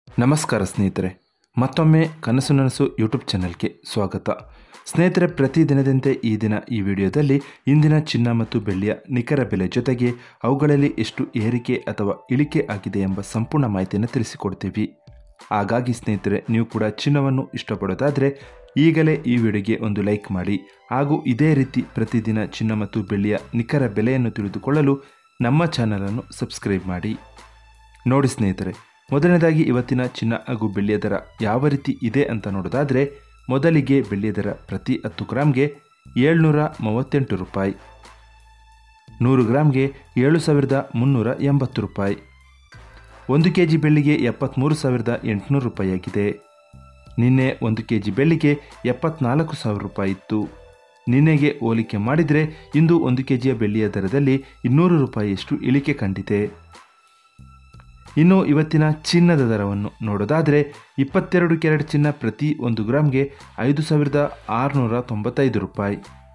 ನಮಸ್ಕಾರ ಸ್ನೇಹಿತರೆ ಮತ್ತೊಮ್ಮೆ ಕನಸು ನನಸು ಯೂಟ್ಯೂಬ್ ಚಾನಲ್ಗೆ ಸ್ವಾಗತ ಸ್ನೇಹಿತರೆ ಪ್ರತಿದಿನದಂತೆ ಈ ದಿನ ಈ ವಿಡಿಯೋದಲ್ಲಿ ಇಂದಿನ ಚಿನ್ನ ಮತ್ತು ಬೆಳ್ಳಿಯ ನಿಖರ ಬೆಲೆ ಜೊತೆಗೆ ಅವುಗಳಲ್ಲಿ ಎಷ್ಟು ಏರಿಕೆ ಅಥವಾ ಇಳಿಕೆ ಆಗಿದೆ ಎಂಬ ಸಂಪೂರ್ಣ ಮಾಹಿತಿಯನ್ನು ತಿಳಿಸಿಕೊಡ್ತೀವಿ ಹಾಗಾಗಿ ಸ್ನೇಹಿತರೆ ನೀವು ಕೂಡ ಚಿನ್ನವನ್ನು ಇಷ್ಟಪಡೋದಾದರೆ ಈಗಲೇ ಈ ವಿಡಿಯೋಗೆ ಒಂದು ಲೈಕ್ ಮಾಡಿ ಹಾಗೂ ಇದೇ ರೀತಿ ಪ್ರತಿದಿನ ಚಿನ್ನ ಮತ್ತು ಬೆಳ್ಳಿಯ ನಿಖರ ಬೆಲೆಯನ್ನು ತಿಳಿದುಕೊಳ್ಳಲು ನಮ್ಮ ಚಾನಲನ್ನು ಸಬ್ಸ್ಕ್ರೈಬ್ ಮಾಡಿ ನೋಡಿ ಸ್ನೇಹಿತರೆ ಮೊದಲನೇದಾಗಿ ಇವತ್ತಿನ ಚಿನ್ನ ಹಾಗೂ ಬೆಳ್ಳಿಯ ದರ ಯಾವ ರೀತಿ ಇದೆ ಅಂತ ನೋಡೋದಾದರೆ ಮೊದಲಿಗೆ ಬೆಳ್ಳಿಯ ದರ ಪ್ರತಿ ಹತ್ತು ಗ್ರಾಮ್ಗೆ ಏಳ್ನೂರ ಮೂವತ್ತೆಂಟು ರೂಪಾಯಿ ನೂರು ಗ್ರಾಮ್ಗೆ ಏಳು ಸಾವಿರದ ಮುನ್ನೂರ ಎಂಬತ್ತು ರೂಪಾಯಿ ಒಂದು ಕೆ ಜಿ ಬೆಳ್ಳಿಗೆ ಎಪ್ಪತ್ತ್ಮೂರು ಸಾವಿರದ ಎಂಟುನೂರು ರೂಪಾಯಿ ಆಗಿದೆ ನಿನ್ನೆ ಒಂದು ಕೆ ಜಿ ಬೆಳ್ಳಿಗೆ ಎಪ್ಪತ್ನಾಲ್ಕು ಸಾವಿರ ರೂಪಾಯಿ ಇತ್ತು ನಿನ್ನೆಗೆ ಹೋಲಿಕೆ ಮಾಡಿದರೆ ಇಂದು ಒಂದು ಕೆ ಜಿಯ ಬೆಳ್ಳಿಯ ದರದಲ್ಲಿ ಇನ್ನೂರು ರೂಪಾಯಿಯಷ್ಟು ಇಳಿಕೆ ಕಂಡಿದೆ ಇನ್ನು ಇವತ್ತಿನ ಚಿನ್ನದ ದರವನ್ನು ನೋಡೋದಾದರೆ ಇಪ್ಪತ್ತೆರಡು ಕ್ಯಾರೆಟ್ ಚಿನ್ನ ಪ್ರತಿ ಒಂದು ಗ್ರಾಮ್ಗೆ ಐದು ಸಾವಿರದ ಆರುನೂರ ತೊಂಬತ್ತೈದು ರೂಪಾಯಿ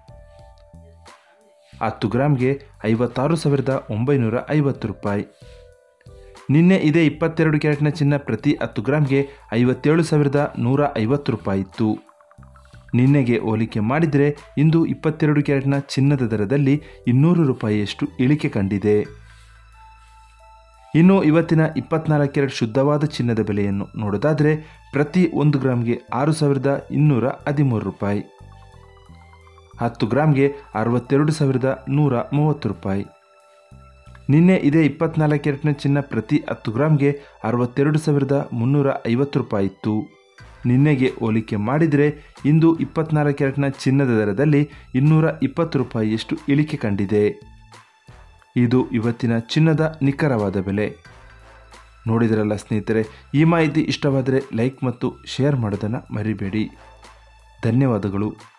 ಹತ್ತು ಗ್ರಾಮ್ಗೆ ಐವತ್ತಾರು ಸಾವಿರದ ಒಂಬೈನೂರ ಐವತ್ತು ರೂಪಾಯಿ ನಿನ್ನೆ ಇದೇ ಇಪ್ಪತ್ತೆರಡು ಕ್ಯಾರೆಟ್ನ ಚಿನ್ನ ಪ್ರತಿ ಹತ್ತು ಗ್ರಾಮ್ಗೆ ಐವತ್ತೇಳು ಸಾವಿರದ ನೂರ ಐವತ್ತು ರೂಪಾಯಿ ಇತ್ತು ನಿನ್ನೆಗೆ ಹೋಲಿಕೆ ಮಾಡಿದರೆ ಇಂದು ಇಪ್ಪತ್ತೆರಡು ಕ್ಯಾರೆಟ್ನ ಚಿನ್ನದ ದರದಲ್ಲಿ ಇನ್ನೂರು ರೂಪಾಯಿಯಷ್ಟು ಇಳಿಕೆ ಕಂಡಿದೆ ಇನ್ನು ಇವತ್ತಿನ ಇಪ್ಪತ್ನಾಲ್ಕು ಕ್ಯಾರೆಟ್ ಶುದ್ಧವಾದ ಚಿನ್ನದ ಬೆಲೆಯನ್ನು ನೋಡೋದಾದರೆ ಪ್ರತಿ ಒಂದು ಗ್ರಾಮ್ಗೆ ಆರು ಸಾವಿರದ ಇನ್ನೂರ ಹದಿಮೂರು ರೂಪಾಯಿ ಹತ್ತು ಗ್ರಾಮ್ಗೆ ಅರವತ್ತೆರಡು ಸಾವಿರದ ನೂರ ಮೂವತ್ತು ರೂಪಾಯಿ ನಿನ್ನೆ ಇದೇ ಇಪ್ಪತ್ನಾಲ್ಕು ಕ್ಯಾರೆಟ್ನ ಚಿನ್ನ ಪ್ರತಿ ಹತ್ತು ಗ್ರಾಮ್ಗೆ ಅರವತ್ತೆರಡು ಸಾವಿರದ ಮುನ್ನೂರ ಐವತ್ತು ರೂಪಾಯಿ ಇತ್ತು ನಿನ್ನೆಗೆ ಹೋಲಿಕೆ ಮಾಡಿದರೆ ಇಂದು ಇಪ್ಪತ್ನಾಲ್ಕು ಕ್ಯಾರೆಟ್ನ ಚಿನ್ನದ ದರದಲ್ಲಿ ಇನ್ನೂರ ಇಪ್ಪತ್ತು ರೂಪಾಯಿಯಷ್ಟು ಇಳಿಕೆ ಕಂಡಿದೆ ಇದು ಇವತ್ತಿನ ಚಿನ್ನದ ನಿಖರವಾದ ಬೆಲೆ ನೋಡಿದ್ರಲ್ಲ ಸ್ನೇಹಿತರೆ ಈ ಮಾಹಿತಿ ಇಷ್ಟವಾದರೆ ಲೈಕ್ ಮತ್ತು ಶೇರ್ ಮಾಡೋದನ್ನು ಮರಿಬೇಡಿ ಧನ್ಯವಾದಗಳು